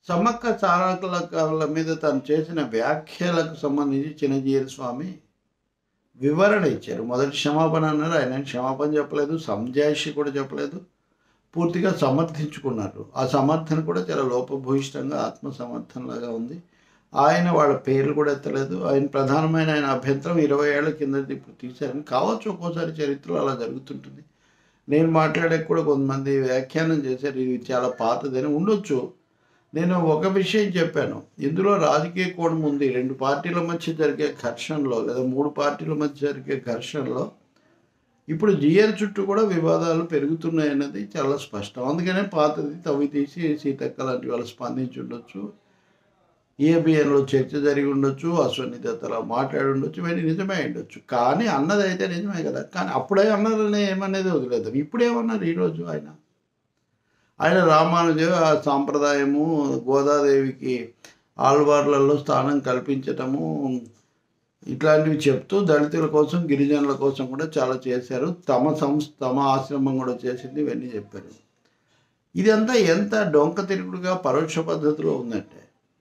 సమ్మక్క సారకుల మీద తను చేసిన వ్యాఖ్యలకు సంబంధించి చిన్నజీవి స్వామి వివరణ ఇచ్చారు మొదటి క్షమాపణ అన్నారు ఆయన క్షమాపణ చెప్పలేదు సంజాయిషి కూడా చెప్పలేదు పూర్తిగా సమర్థించుకున్నారు ఆ సమర్థన కూడా చాలా లోపభూయిష్టంగా ఆత్మ సమర్థనలాగా ఉంది ఆయన వాళ్ళ పేర్లు కూడా ఎత్తలేదు ఆయన ప్రధానమైన ఆయన అభ్యంతరం ఇరవై ఏళ్ల కిందది ఇప్పుడు తీశారని కావచ్చు ఒక్కోసారి చరిత్రలో అలా జరుగుతుంటుంది నేను మాట్లాడే కూడా కొంతమంది వ్యాఖ్యానం చేశారు ఇది చాలా పాతదని ఉండొచ్చు నేను ఒక విషయం చెప్పాను ఇందులో రాజకీయ కోణం ఉంది రెండు పార్టీల మధ్య జరిగే ఘర్షణలో లేదా మూడు పార్టీల మధ్య జరిగే ఘర్షణలో ఇప్పుడు జిఆర్ చుట్టూ కూడా వివాదాలు పెరుగుతున్నాయి అన్నది చాలా స్పష్టం అందుకనే పాతది తవ్వి తీసి సీతక్క లాంటి వాళ్ళు స్పందించి ఉండొచ్చు ఏబిఎన్లో చర్చ జరిగి ఉండొచ్చు అశ్వని దత్తలా మాట్లాడి ఉండొచ్చు ఇవన్నీ నిజమే ఉండొచ్చు కానీ అన్నది అయితే నిజమే కదా కానీ అప్పుడే అన్నారని ఏమనేది వదిలేద్దాం ఇప్పుడేమన్నారు ఈరోజు ఆయన ఆయన రామానుజ ఆ సాంప్రదాయము గోదాదేవికి ఆళ్వార్లలో స్థానం కల్పించటము ఇట్లాంటివి చెప్తూ దళితుల కోసం గిరిజనుల కోసం కూడా చాలా చేశారు తమ సంస్థ తమ ఆశ్రమం కూడా చేసింది ఇవన్నీ చెప్పారు ఇదంతా ఎంత డొంక తిరుగుడుగా పరోక్ష పద్ధతిలో ఉందంటే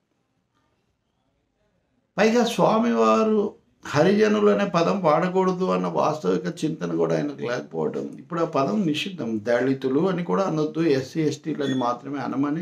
పైగా స్వామివారు హరిజనులు అనే పదం వాడకూడదు అన్న వాస్తవిక చింతన కూడా ఆయనకు లేకపోవడం ఇప్పుడు ఆ పదం నిషిద్ధం దళితులు అని కూడా అనొద్దు ఎస్సీ ఎస్టీలు అని మాత్రమే అనమని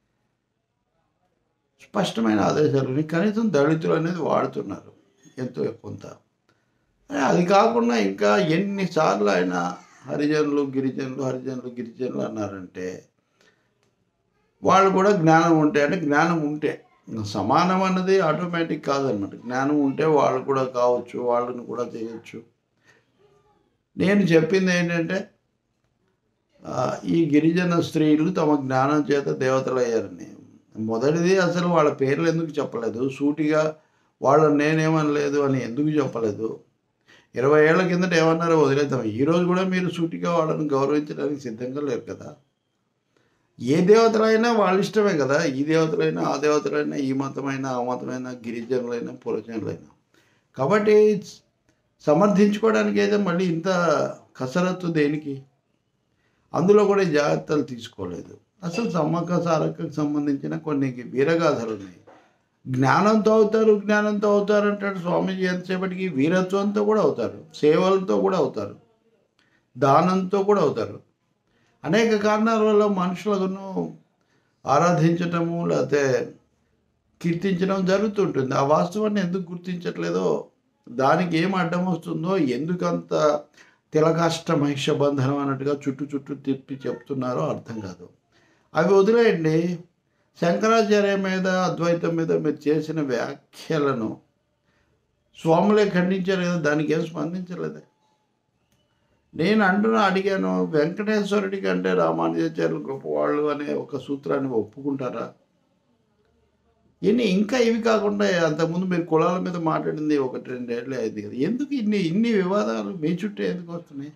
స్పష్టమైన ఆదేశాలు కనీసం దళితులు అనేది వాడుతున్నారు ఎంతో కొంత అది కాకుండా ఇంకా ఎన్నిసార్లు ఆయన హరిజనులు గిరిజనులు హరిజనులు గిరిజనులు అన్నారంటే వాళ్ళు కూడా జ్ఞానం ఉంటే అంటే జ్ఞానం ఉంటే సమానం అన్నది ఆటోమేటిక్ కాదన్నమాట జ్ఞానం ఉంటే వాళ్ళు కూడా కావచ్చు వాళ్ళని కూడా చేయొచ్చు నేను చెప్పింది ఏంటంటే ఆ, ఈ గిరిజన స్త్రీలు తమ జ్ఞానం చేత దేవతలు అయ్యారని మొదటిది అసలు వాళ్ళ పేర్లు ఎందుకు చెప్పలేదు సూటిగా వాళ్ళని నేనేమనలేదు అని ఎందుకు చెప్పలేదు ఇరవై ఏళ్ల కిందట ఏమన్నారో వదిలేద్దాం ఈరోజు కూడా మీరు సూటిగా వాళ్ళని గౌరవించడానికి సిద్ధంగా లేరు కదా ఏ దేవతలైనా వాళ్ళ ఇష్టమే కదా ఈ దేవతలైనా ఆ దేవతలైనా ఈ మతమైనా ఆ మతమైనా గిరిజనులైనా పురజనులైనా కాబట్టి సమర్థించుకోవడానికి అయితే మళ్ళీ ఇంత కసరత్తు దేనికి అందులో కూడా ఈ జాగ్రత్తలు తీసుకోలేదు అసలు సమ్మక్క సారక్కకు సంబంధించిన కొన్ని వీరగాథలు ఉన్నాయి జ్ఞానంతో అవుతారు జ్ఞానంతో అవుతారు అంటాడు స్వామీజీ ఎంతసేపటికి వీరత్వంతో కూడా అవుతారు సేవలతో కూడా అవుతారు దానంతో కూడా అవుతారు అనేక కారణాల వల్ల మనుషులను ఆరాధించటము లేకపోతే కీర్తించడం జరుగుతుంటుంది ఆ వాస్తవాన్ని ఎందుకు గుర్తించట్లేదో దానికి ఏం అడ్డం వస్తుందో ఎందుకంత తిలకాష్ట మహిష బంధనం అన్నట్టుగా చుట్టూ చుట్టూ తిప్పి చెప్తున్నారో అర్థం కాదు అవి వదిలేయండి శంకరాచార్య మీద అద్వైతం మీద మీరు చేసిన వ్యాఖ్యలను స్వాములే ఖండించారు కదా దానికి ఏం స్పందించలేదే నేను అంటున్నా అడిగాను వెంకటేశ్వరుడి కంటే రామానుజాచార్యులు గొప్పవాళ్ళు అనే ఒక సూత్రాన్ని ఒప్పుకుంటారా ఇన్ని ఇంకా ఇవి కాకుండా అంతకుముందు మీరు కులాల మీద మాట్లాడింది ఒకటి రెండేళ్ళు అయింది కదా ఎందుకు ఇన్ని ఇన్ని వివాదాలు మీ చుట్టూ ఎందుకు వస్తున్నాయి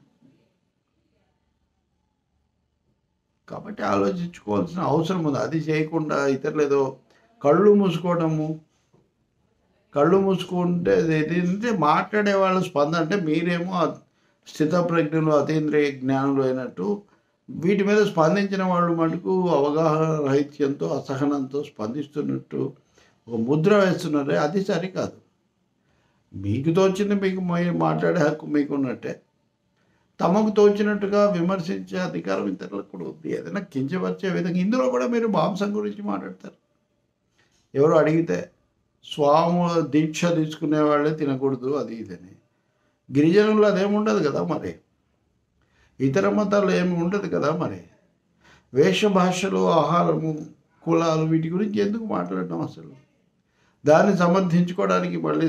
కాబట్టి ఆలోచించుకోవాల్సిన అవసరం ఉంది అది చేయకుండా ఇతరులు ఏదో కళ్ళు మూసుకోవడము కళ్ళు మూసుకుంటే అది ఏంటంటే మాట్లాడే వాళ్ళ స్పందన అంటే మీరేమో స్థితప్రజ్ఞులు అతీంద్రియ జ్ఞానులు అయినట్టు వీటి మీద స్పందించిన వాళ్ళు మటుకు అవగాహన రహిత్యంతో అసహనంతో స్పందిస్తున్నట్టు ఒక ముద్ర వేస్తున్నారే అది సరికాదు మీకు తోచింది మీకు మీ- మాట్లాడే హక్కు మీకున్నట్టే తమకు తోచినట్టుగా విమర్శించే అధికారం ఇతరులకు కూడా ఉంది ఏదైనా కించపరిచే విధంగా ఇందులో కూడా మీరు మాంసం గురించి మాట్లాడతారు ఎవరు అడిగితే స్వాము దీక్ష తీసుకునే వాళ్ళే తినకూడదు అది ఇదని గిరిజనులు అదేముండదు కదా మరి ఇతర మతాలు ఏమి ఉండదు కదా మరి వేష భాషలు ఆహారము కులాలు వీటి గురించి ఎందుకు మాట్లాడడం అసలు దాన్ని సమర్థించుకోవడానికి మళ్ళీ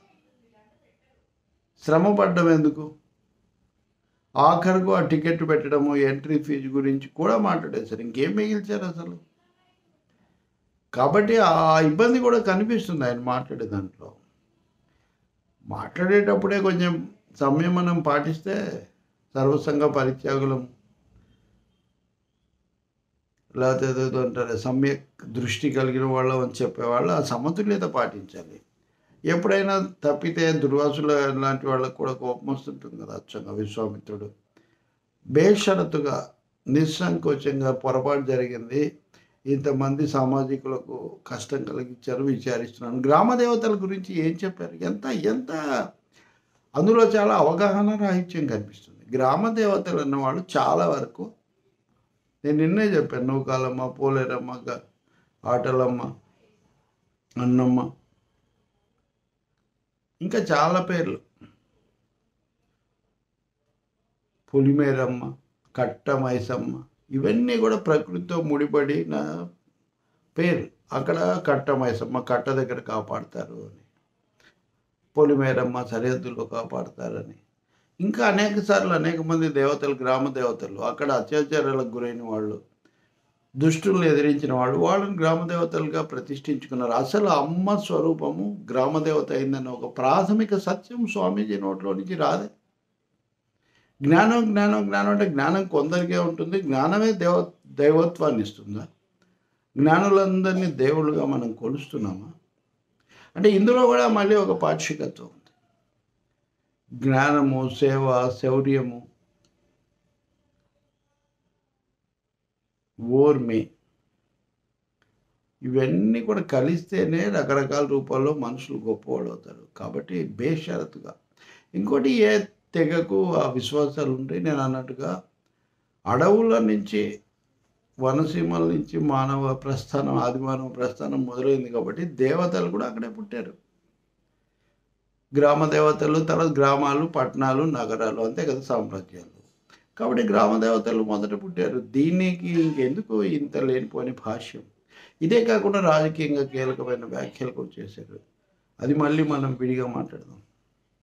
శ్రమ పడ్డం ఎందుకు ఆఖరకు ఆ టికెట్ పెట్టడము ఎంట్రీ ఫీజు గురించి కూడా మాట్లాడేశారు ఇంకేం మిగిల్చారు అసలు కాబట్టి ఆ ఇబ్బంది కూడా కనిపిస్తుంది ఆయన మాట్లాడే దాంట్లో మాట్లాడేటప్పుడే కొంచెం సంయమనం పాటిస్తే సర్వసంగ పరిత్యాగులం లేకపోతే ఏదేదో అంటారు సమ్యక్ దృష్టి కలిగిన వాళ్ళం అని చెప్పేవాళ్ళు ఆ సమతుల్యత పాటించాలి ఎప్పుడైనా తప్పితే దుర్వాసుల లాంటి వాళ్ళకు కూడా కోపం వస్తుంటుంది కదా అచ్చంగా విశ్వామిత్రుడు బేషరతుగా నిస్సంకోచంగా పొరపాటు జరిగింది ఇంతమంది సామాజికులకు కష్టం కలిగించారు విచారిస్తున్నాను గ్రామ దేవతల గురించి ఏం చెప్పారు ఎంత ఎంత అందులో చాలా అవగాహన రాహిత్యం కనిపిస్తుంది గ్రామ దేవతలు అన్నవాళ్ళు చాలా వరకు నేను నిన్నే చెప్పాను నూకాలమ్మ పోలేరమ్మ గ- ఆటలమ్మ అన్నమ్మ ఇంకా చాలా పేర్లు పులిమేరమ్మ కట్ట మైసమ్మ ఇవన్నీ కూడా ప్రకృతితో ముడిపడిన పేరు అక్కడ కట్ట మైసమ్మ కట్ట దగ్గర కాపాడతారు అని పొలిమేరమ్మ సరిహద్దుల్లో కాపాడతారని ఇంకా అనేక సార్లు అనేక మంది దేవతలు గ్రామ దేవతలు అక్కడ అత్యాచారాలకు గురైన వాళ్ళు దుష్టులను ఎదిరించిన వాళ్ళు వాళ్ళని గ్రామ దేవతలుగా ప్రతిష్ఠించుకున్నారు అసలు అమ్మ స్వరూపము గ్రామ దేవత అయిందన్న ఒక ప్రాథమిక సత్యం స్వామీజీ నోట్లో నుంచి రాదే జ్ఞానం జ్ఞానం జ్ఞానం అంటే జ్ఞానం కొందరికే ఉంటుంది జ్ఞానమే దేవ దైవత్వాన్ని ఇస్తుందా జ్ఞానులందరినీ దేవుళ్ళుగా మనం కొలుస్తున్నామా అంటే ఇందులో కూడా మళ్ళీ ఒక పాక్షికత్వం ఉంది జ్ఞానము సేవ శౌర్యము ఓర్మి ఇవన్నీ కూడా కలిస్తేనే రకరకాల రూపాల్లో మనుషులు గొప్పవాళ్ళు అవుతారు కాబట్టి బేషరతుగా ఇంకోటి ఏ తెగకు ఆ విశ్వాసాలు ఉంటాయి నేను అన్నట్టుగా అడవుల నుంచి వనసీమల నుంచి మానవ ప్రస్థానం ఆదిమానవ ప్రస్థానం మొదలైంది కాబట్టి దేవతలు కూడా అక్కడే పుట్టారు గ్రామ దేవతలు తర్వాత గ్రామాలు పట్టణాలు నగరాలు అంతే కదా సామ్రాజ్యాలు కాబట్టి గ్రామ దేవతలు మొదట పుట్టారు దీనికి ఇంకెందుకు ఇంత లేనిపోని భాష్యం ఇదే కాకుండా రాజకీయంగా కీలకమైన వ్యాఖ్యలు కూడా చేశారు అది మళ్ళీ మనం విడిగా మాట్లాడదాం